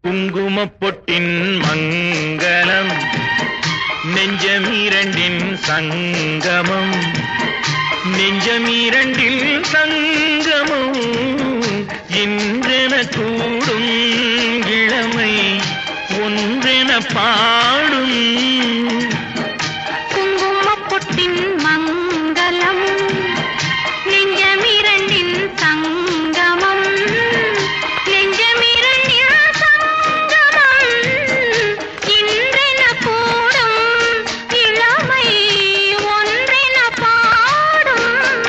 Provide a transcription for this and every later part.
குங்குமப் பொட்டின் மங்களம் நெஞ்சமீரண்டின் சங்கமம் நெஞ்சமீரண்டில் சங்கமம் இன்றென கூடும் இளமை ஒன்றென பாடும் குங்குமப் பொட்டின் மங்களம் நெஞ்சமிரண்டின் சங்கமம் நெஞ்சமிரண்டின் சங்கமம் இன்றென கூடும் இளமை ஒன்றென பாடும்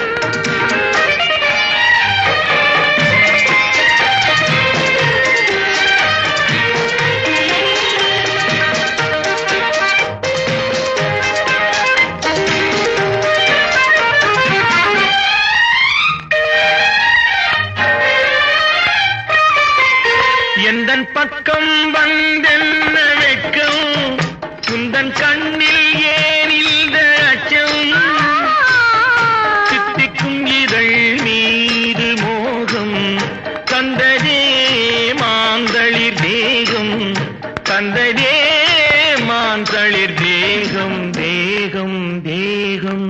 எந்தன் பக்கம் வந்தென்ன வெட்கம் குந்தன் கண்ணில் ஏன் இந்த அச்சம் சித்திக்கும் இதழ் மீது மோகம் தந்ததே மாந்தளிர் தேகம் தந்ததே மாந்தளிர் தேகம் தேகம் தேகம்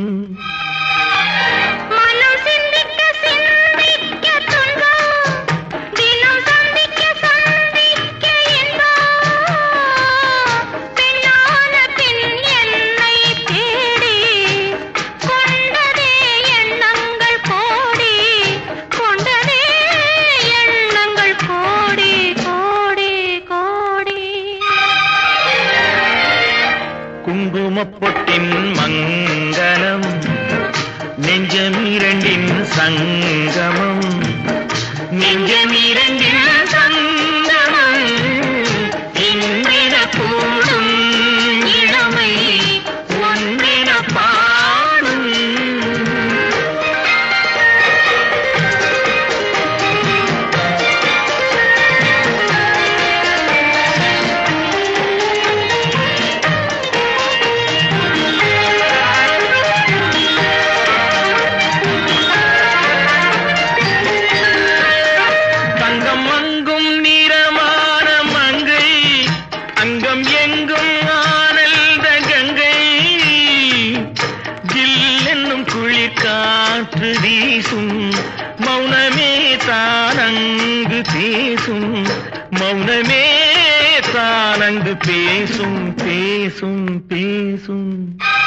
மனம் சிந்திக்க சிந்திக்க துன்பம் தினம் சந்திக்க சந்திக்க இன்பம் பெண்ணான பின் என்னை தேடி கொண்டதே எண்ணங்கள் கோடி கொண்டதே எண்ணங்கள் கோடி கோடி கோடி குங்குமப் பொட்டின் மங்களம் நெஞ்சமிரண்டின் சங்கமம் நெஞ்சமிரண்டின் சங்கமம் இன்றின கூடும் இளமை ஒன்றின பாடும் தங்கம் அங்கும் நிறமான மங்கை அங்கம் எங்கும் ஆனந்த கங்கை ஜில் என்னும் குளிர் காற்று வீசும் மௌனமே தானங்கு பேசும் மௌனமே தானங்கு பேசும் பேசும் பேசும்